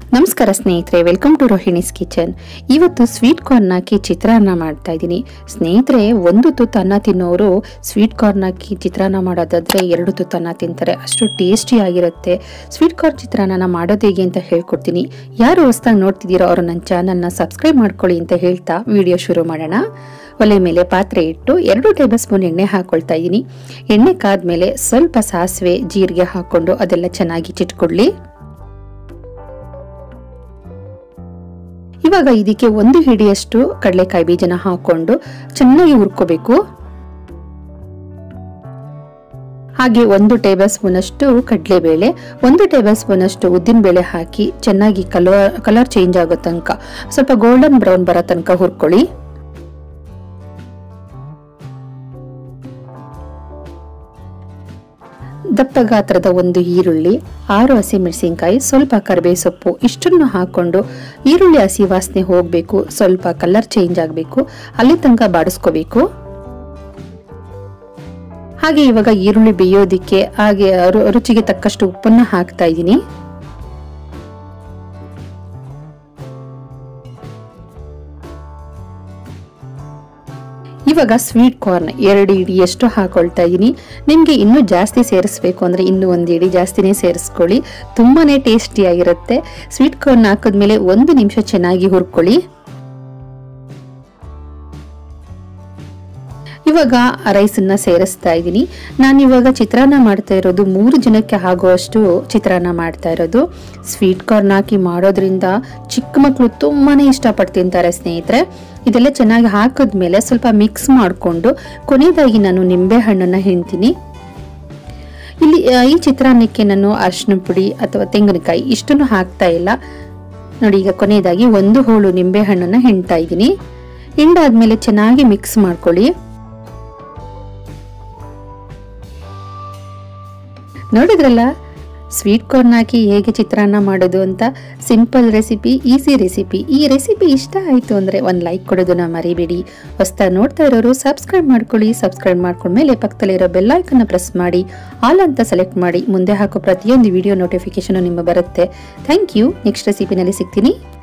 ನಮಸ್ಕಾರ ಸ್ನೇಹಿತರೆ welcome to Rohini's kitchen ಇವತ್ತು ಸ್ವೀಟ್ ಕಾರ್ನ್ ಹಾಕಿ ಚಿತ್ರಾನ್ನ ಮಾಡ್ತಾ ಇದ್ದೀನಿ ಸ್ನೇಹಿತರೆ ಒಂದು ತುತ್ತು ಅನ್ನ ತಿನ್ನೋರು ಸ್ವೀಟ್ ಕಾರ್ನ್ ಹಾಕಿ ಚಿತ್ರಾನ್ನ ಮಾಡೋದಾದ್ರೆ ಎರಡು ತುತ್ತು ಅನ್ನ ತಿಂತಾರೆ ಅಷ್ಟು ಟೇಸ್ಟಿ ಆಗಿರುತ್ತೆ ಸ್ವೀಟ್ ಕಾರ್ನ್ ಚಿತ್ರಾನ್ನ ಮಾಡೋದು ಹೇಗೆ ಅಂತ ಹೇಳ್ಕೊಡ್ತೀನಿ ಯಾರು ಹೊಸ್ದಾಗಿ ನೋಡ್ತಿದ್ದೀರೋ ಅವರು ನನ್ನ ಚಾನಲ್ನ ಸಬ್ಸ್ಕ್ರೈಬ್ ಮಾಡ್ಕೊಳ್ಳಿ ಅಂತ ಹೇಳ್ತಾ ವಿಡಿಯೋ ಶುರು ಮಾಡೋಣ ಒಲೆ ಮೇಲೆ ಪಾತ್ರೆ ಇಟ್ಟು ಎರಡು ಟೇಬಲ್ ಸ್ಪೂನ್ ಎಣ್ಣೆ ಹಾಕೊಳ್ತಾ ಇದ್ದೀನಿ ಎಣ್ಣೆ ಕಾದ್ಮೇಲೆ ಸ್ವಲ್ಪ ಸಾಸಿವೆ ಜೀರಿಗೆ ಹಾಕೊಂಡು ಅದೆಲ್ಲ ಚೆನ್ನಾಗಿ ಚಿಟ್ಕೊಳ್ಳಿ ಇವಾಗ ಇದಕ್ಕೆ ಒಂದು ಹಿಡಿಯಷ್ಟು ಕಡಲೆಕಾಯಿ ಬೀಜನ ಹಾಕೊಂಡು ಚೆನ್ನಾಗಿ ಹುರ್ಕೋಬೇಕು ಹಾಗೆ ಒಂದು ಟೇಬಲ್ ಸ್ಪೂನ್ ಅಷ್ಟು ಕಡಲೆಬೇಳೆ ಒಂದು ಟೇಬಲ್ ಸ್ಪೂನ್ ಅಷ್ಟು ಉದ್ದಿನಬೇಳೆ ಹಾಕಿ ಚೆನ್ನಾಗಿ ಕಲರ್ ಕಲರ್ ಚೇಂಜ್ ಆಗೋ ತನಕ ಸ್ವಲ್ಪ ಗೋಲ್ಡನ್ ಬ್ರೌನ್ ಬರೋ ತನಕ ಹುರ್ಕೊಳ್ಳಿ ದಪ್ಪ ಗಾತ್ರದ ಒಂದು ಈರುಳ್ಳಿ ಆರು ಹಸಿಮೆಣಸಿನ್ಕಾಯಿ ಸ್ವಲ್ಪ ಕರಿಬೇ ಸೊಪ್ಪು ಇಷ್ಟನ್ನು ಹಾಕೊಂಡು ಈರುಳ್ಳಿ ಹಸಿ ವಾಸನೆ ಹೋಗಬೇಕು ಸ್ವಲ್ಪ ಕಲರ್ ಚೇಂಜ್ ಆಗಬೇಕು ಅಲ್ಲಿ ತನಕ ಬಾಡಿಸ್ಕೋಬೇಕು ಹಾಗೆ ಇವಾಗ ಈರುಳ್ಳಿ ಬೇಯೋದಿಕ್ಕೆ ಹಾಗೆ ರುಚಿಗೆ ತಕ್ಕಷ್ಟು ಉಪ್ಪನ್ನು ಹಾಕ್ತಾ ಇದ್ದೀನಿ ಇವಾಗ ಸ್ವೀಟ್ ಕಾರ್ನ್ ಎರಡು ಇಡಿಯಷ್ಟು ಹಾಕೊಳ್ತಾ ಇದ್ದೀನಿ ನಿಮಗೆ ಇನ್ನೂ ಜಾಸ್ತಿ ಸೇರಿಸ್ಬೇಕು ಅಂದರೆ ಇನ್ನೂ ಒಂದು ಇಡಿ ಜಾಸ್ತಿನೇ ಸೇರಿಸ್ಕೊಳ್ಳಿ ತುಂಬಾ ಟೇಸ್ಟಿಯಾಗಿರುತ್ತೆ ಸ್ವೀಟ್ ಕಾರ್ನ್ ಹಾಕಿದ್ಮೇಲೆ ಒಂದು ನಿಮಿಷ ಚೆನ್ನಾಗಿ ಹುರ್ಕೊಳ್ಳಿ ಇವಾಗ ರೈಸನ್ನ ಸೇರಿಸ್ತಾ ಇದ್ದೀನಿ ನಾನು ಇವಾಗ ಚಿತ್ರಾನ್ನ ಮಾಡ್ತಾ ಇರೋದು ಮೂರು ಜನಕ್ಕೆ ಆಗುವಷ್ಟು ಚಿತ್ರಾನ್ನ ಮಾಡ್ತಾ ಇರೋದು ಸ್ವೀಟ್ ಕಾರ್ನ್ ಹಾಕಿ ಮಾಡೋದ್ರಿಂದ ಚಿಕ್ಕ ಮಕ್ಕಳು ತುಂಬಾ ಇಷ್ಟಪಟ್ಟು ತಿಂತಾರೆ ಸ್ನೇಹಿತರೆ ಇದೆಲ್ಲ ಚೆನ್ನಾಗಿ ಹಾಕಿದ್ಮೇಲೆ ಸ್ವಲ್ಪ ಮಿಕ್ಸ್ ಮಾಡಿಕೊಂಡು ಕೊನೆಯದಾಗಿ ನಾನು ನಿಂಬೆ ಹಣ್ಣನ್ನು ಹಿಂಡ್ತೀನಿ ಇಲ್ಲಿ ಈ ಚಿತ್ರಾನ್ನಕ್ಕೆ ನಾನು ಅರಿಶಿನ ಪುಡಿ ಅಥವಾ ತೆಂಗಿನಕಾಯಿ ಇಷ್ಟನ್ನು ಹಾಕ್ತಾ ಇಲ್ಲ ನೋಡಿ ಈಗ ಕೊನೆಯದಾಗಿ ಒಂದು ಹೋಳು ನಿಂಬೆ ಹಣ್ಣನ್ನು ಹಿಂಡ್ತಾ ಇದ್ದೀನಿ ಹಿಂಡಾದ್ಮೇಲೆ ಚೆನ್ನಾಗಿ ಮಿಕ್ಸ್ ಮಾಡ್ಕೊಳ್ಳಿ ನೋಡಿದ್ರಲ್ಲ ಸ್ವೀಟ್ ಕಾರ್ನ್ ಹಾಕಿ ಹೇಗೆ ಚಿತ್ರಾನ್ನ ಮಾಡೋದು ಅಂತ ಸಿಂಪಲ್ ರೆಸಿಪಿ ಈಸಿ ರೆಸಿಪಿ ಈ ರೆಸಿಪಿ ಇಷ್ಟ ಆಯಿತು ಅಂದರೆ ಒಂದು ಲೈಕ್ ಕೊಡೋದನ್ನ ಮರಿಬೇಡಿ ಹೊಸ್ತಾ ನೋಡ್ತಾ ಇರೋರು ಸಬ್ಸ್ಕ್ರೈಬ್ ಮಾಡ್ಕೊಳ್ಳಿ ಸಬ್ಸ್ಕ್ರೈಬ್ ಮಾಡ್ಕೊಂಡ್ಮೇಲೆ ಪಕ್ಕದಲ್ಲಿರೋ ಬೆಲ್ಲೈಕನ್ನ ಪ್ರೆಸ್ ಮಾಡಿ ಆಲ್ ಅಂತ ಸೆಲೆಕ್ಟ್ ಮಾಡಿ ಮುಂದೆ ಹಾಕೋ ಪ್ರತಿಯೊಂದು ವಿಡಿಯೋ ನೋಟಿಫಿಕೇಶನ್ ನಿಮಗೆ ಬರುತ್ತೆ ಥ್ಯಾಂಕ್ ಯು ನೆಕ್ಸ್ಟ್ ರೆಸಿಪಿನಲ್ಲಿ ಸಿಗ್ತೀನಿ